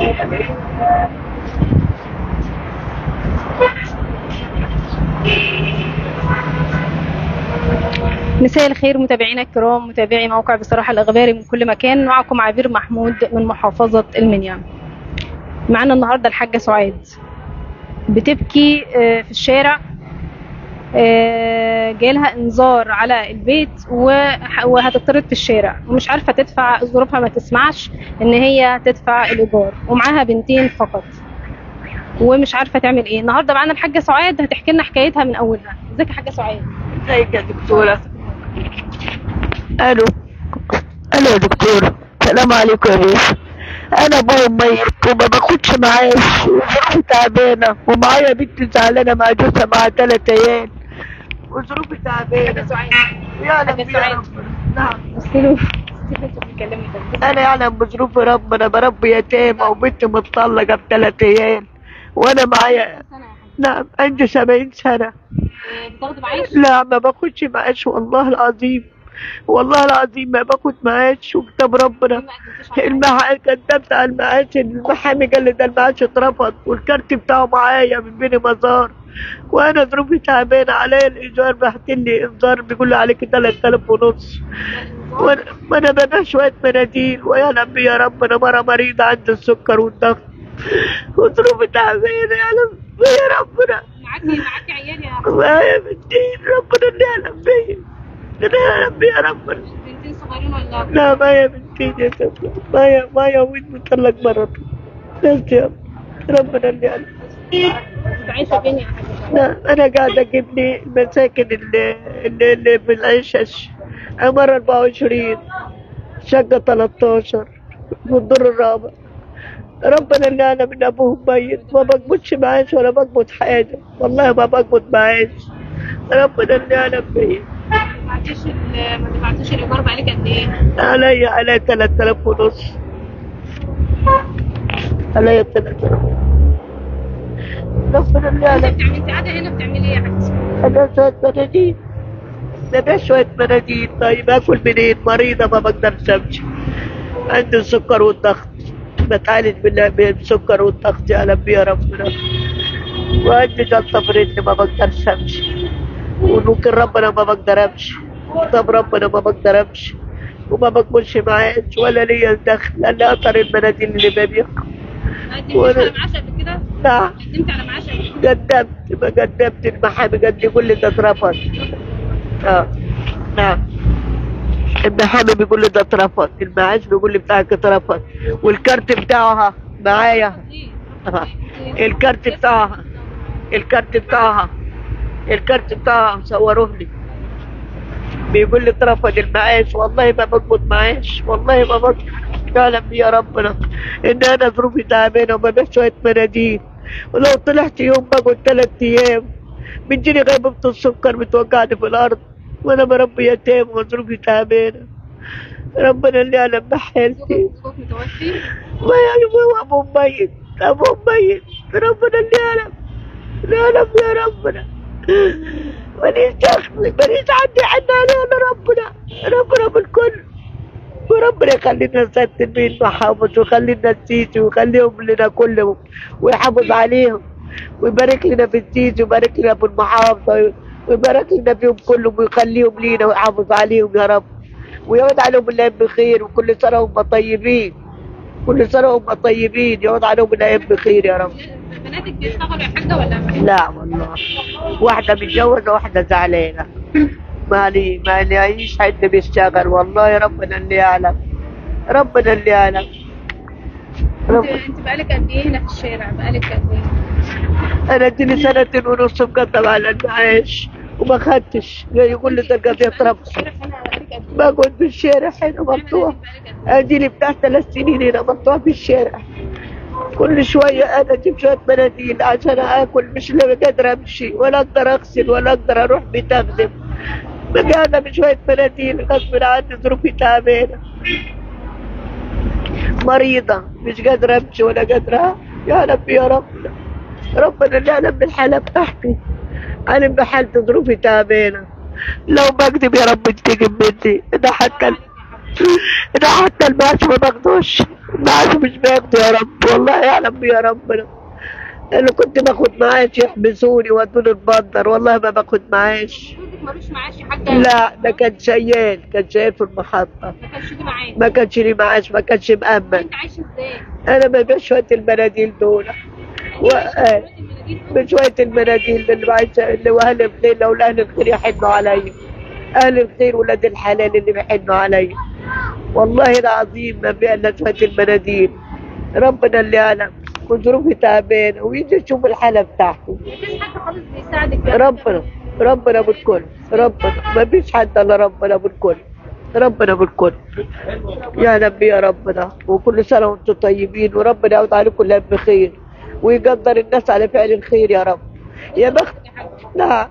مساء الخير متابعينا الكرام متابعي موقع بصراحة الإخباري من كل مكان معكم عبير محمود من محافظة المنيا معنا النهاردة الحاجة سعاد بتبكي آه، في الشارع آه، جالها انذار على البيت وح- وهتطرد في الشارع ومش عارفة تدفع ظروفها ما تسمعش ان هي تدفع الإيجار ومعاها بنتين فقط ومش عارفة تعمل ايه النهاردة معانا الحاجة سعاد هتحكي لنا حكايتها من أولها ازيك يا حاجة سعاد ازيك يا دكتورة الو الو يا دكتورة السلام عليكم يا باشا انا ابويا ميت وما باخدش معاش وظروفي تعبانه ومعايا بنت زعلانه مع جوزها مع ثلاث عيال وظروفي تعبانه سعاد يعلم حاجة بيها سعاد. ربنا نعم بصيله بتتكلمي ده انا يعلم بظروف ربنا بربي يتامى وبنت مطلقه بثلاث عيال وانا معايا نعم عندي 70 سنه بتاخدي معاش لا ما باخدش معاش والله العظيم والله العظيم ما باخد معاش وكتاب ربنا المح... كتبت على المعاش المحامي قال لي ده المعاش اترفض والكارت بتاعه معايا من بين مزار وانا ظروفي تعبانه عليا الايجار بعت لي انذار بيقول لي عليك 3000 ونص وانا ما انا ببيع شويه مناديل ويا ربي يا رب انا مره مريضه عندي السكر والضغط وظروفي تعبانه يا رب يا ربنا معاكي معاكي عيال يا معايا بنتين ربنا اللي يعلم بيا انا يعلم بيا ربنا بنتين صغيرين ولا لا معايا بنتين يا سيدي معايا معايا وين مطلق مرته بس يا ربنا اللي يعلم عايشه فين يا حاجه لا انا قاعده اجيب لي المساكن اللي اللي, اللي في العشش عمارة 24 شقة 13 في الدور الرابع ربنا اللي انا من ابوهم ميت ما بقبضش معاش ولا بقبض حاجة والله ما بقبض معاش ربنا اللي انا بيا ما دفعتيش ال- ما دفعتيش الايجار بقالك قد ايه؟ عليا عليا 3000 ونص عليا 3000 ربنا اللي انت انا بتعملي انت قاعده هنا بتعملي ايه يا حاجه؟ انا شوية مناديل ببيع شوية مناديل طيب اكل منين مريضة ما بقدرش امشي عندي السكر والضغط بتعالج بالله بالسكر والضغط يعلم بيا ربنا وعندي جلطة في رجلي ما بقدرش امشي وممكن ربنا ما بقدر امشي طب ربنا ما بقدر امشي وما بقبلش معاش ولا ليا دخل الا اثر المناديل اللي ببيعها قدمتيش وأنا- على معاش قبل كده؟ نعم قدمت على معاش قبل كده؟ قدمت ما قدمت المحامي قال لي يقول لي ده اترفض اه نعم المحامي بيقول لي ده اترفض المعاش بيقول لي بتاعك اترفض والكارت بتاعها معايا آه. الكارت بتاعها الكارت بتاعها الكارت بتاعها صوروه لي بيقول لي اترفض المعاش والله ما بقبض معاش والله ما بقبض يعلم يا ربنا ان انا ظروفي تعبانه وببيع شويه مناديل ولو طلعت يوم بقعد ثلاث ايام بتجيني غيبوبة السكر بتوجعني في الارض وانا بربي يتام وظروفي تعبانه ربنا اللي يعلم بحالتي زوجك متوفي؟ ما يعلم هو ابوه ميت ابوه ميت ربنا اللي يعلم اللي يعلم يا ربنا ماليش دخل ماليش عندي حد عليه الا ربنا ربنا بالكل وربنا يخلينا نسد البيت محافظ ويخلينا السيسي ويخليهم لنا كلهم ويحافظ عليهم ويبارك لنا في السيسي ويبارك لنا في المحافظة ويبارك لنا فيهم كلهم ويخليهم لينا ويحافظ عليهم يا رب ويعود عليهم الايام بخير وكل سنة هم طيبين كل سنة هم طيبين يعود عليهم الايام بخير يا رب بناتك بيشتغلوا يا حاجه ولا لا والله واحدة متجوزة واحدة زعلانة مالي مالي عيش حد بيشتغل والله يا ربنا اللي يعلم ربنا اللي يعلم انت رب... انت بقالك قد ايه هنا في الشارع؟ بقالك قد ايه؟ انا اديني سنتين ونص مقدم على المعاش وما خدتش يقول لي ده القضية اترفض الشارع هنا بقالك قد ايه؟ بقعد في الشارع هنا مقطوع ادي لي بتاع ثلاث سنين هنا مقطوع في الشارع كل شوية انا اجيب شوية مناديل عشان اكل مش لا قادرة امشي ولا اقدر اغسل ولا اقدر اروح بيت اخدم قاعدة بشوية مناديل غصب عني ظروفي تعبانة مريضة مش قادرة امشي ولا قادرة يا رب يا رب ربنا اللي يعلم بالحالة بتاعتي علم بحالتي ظروفي تعبانة لو بكذب يا رب تجيب مني ده حتى ده حتى المعاش ما باخدوش المعاش مش باخده يا رب والله يعلم يا ربنا انا كنت باخد معاش يحبسوني وادوني البندر والله ما باخد معاش جوزك ملوش معاش يا حاجه لا ده كان شيال كان شيال في المحطة ما كانش ليه معاش ما كانش لي معاش ما كانش مأمن انت عايش ازاي؟ انا ببيع شوية المناديل دول و... آه. بشوية المناديل اللي بعيش اللي واهل الخير لو اهل الخير يحنوا عليا اهل الخير ولاد الحلال اللي بيحنوا عليا والله العظيم ما بيع الا شوية المناديل ربنا اللي يعلم وظروفي تعبانة ويجي يشوف الحالة بتاعتي مفيش حد خالص بيساعدك ربنا ربنا بالكل ربنا ما فيش حد الا ربنا بالكل ربنا بالكل يا نبي يا ربنا وكل سنة وانتم طيبين وربنا يعود عليكم كلها بخير ويقدر الناس على فعل الخير يا رب يا بخت نعم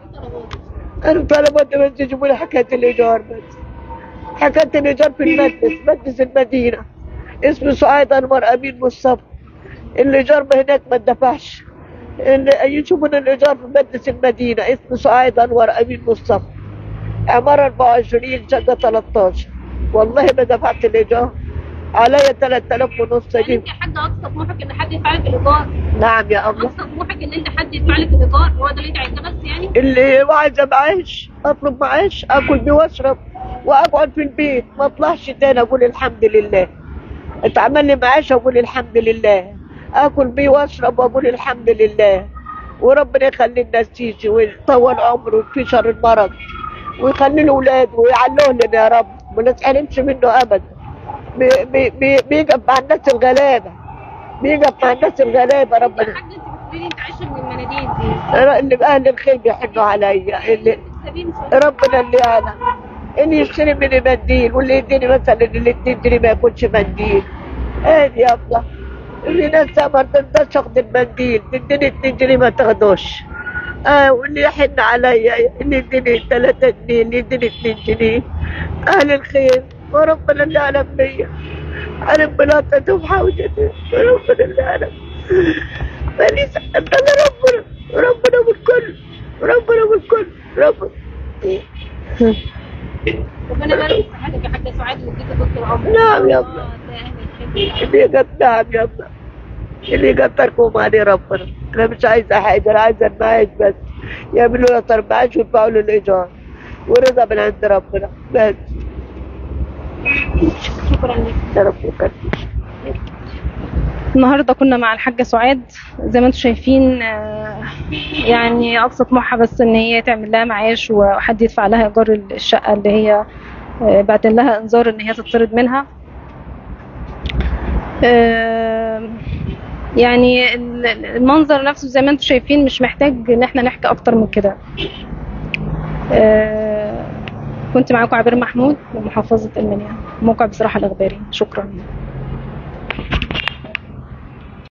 انا طلبت بس يجيبوا لي حكاية الايجار بس حكاية الايجار في المجلس مجلس المدينة اسمه سعاد انور امين مصطفى الايجار ما هناك ما اتدفعش اللي يشوفون الايجار في مجلس المدينة اسمه سعاد انور امين مصطفى عمارة 24 شقة 13 والله ما دفعت الايجار عليا 3000 ونص يعني جنيه انت حد اقصى طموحك ان حد يدفع لك الايجار نعم يا الله اقصى طموحك ان انت حد يدفع لك الايجار هو ده اللي انت عايزاه بس يعني اللي عايزه معاش اطلب معاش اكل بيه واشرب واقعد في البيت ما اطلعش تاني اقول الحمد لله اتعمل لي معاش اقول الحمد لله اكل بيه واشرب واقول الحمد لله وربنا يخلي الناس تيجي ويطول عمره ويكفي شر المرض ويخلي له اولاد ويعلوه لنا يا رب ما نتحرمش منه ابدا بي- بي- بي- بيقف مع الناس الغلابه بيقف مع الناس الغلابه ربنا حد انت بتقولي انت عايشه من المناديل دي اللي اهل الخير بيحنوا عليا اللي السبيل مش ربنا اللي يعلم اللي يشتري مني منديل واللي يديني مثلا اللي تدري ما يكونش منديل ادي يا الله في ناس ما تقدرش تاخد المنديل تديني 2 جنيه ما تاخدوش اه واللي يحن عليا اللي يديني 3 جنيه اللي يديني 2 جنيه اهل الخير وربنا اللي يعلم بيا انا بلاطته وحوجتي وربنا اللي يعلم ماليش حد الا ربنا ربنا بالكل ربنا بالكل ربنا ربنا يبارك في صحتك يا حاجه سعاد ويديك دكتور عمر نعم يا آه، الله. ده اهل الخير اللي يقدرهم يا الله اللي يقدركم عليه ربنا انا مش عايزه حاجه انا عايزه المعاش بس يعملوا له طر معاش ويدفعوا له الايجار ورضا من عند ربنا بس شكرا لك يا رب يكرمك النهارده كنا مع الحاجه سعاد زي ما انتم شايفين آه، يعني اقصى طموحها بس ان هي تعمل لها معاش وحد يدفع لها ايجار الشقه اللي هي آه، بعتن لها انذار ان هي تطرد منها آه، يعني ال- المنظر نفسه زي ما انتم شايفين مش محتاج ان احنا نحكي اكتر من كده آه، كنت معاكم عبير محمود من محافظة المنيا موقع بصراحة الإخباري شكرا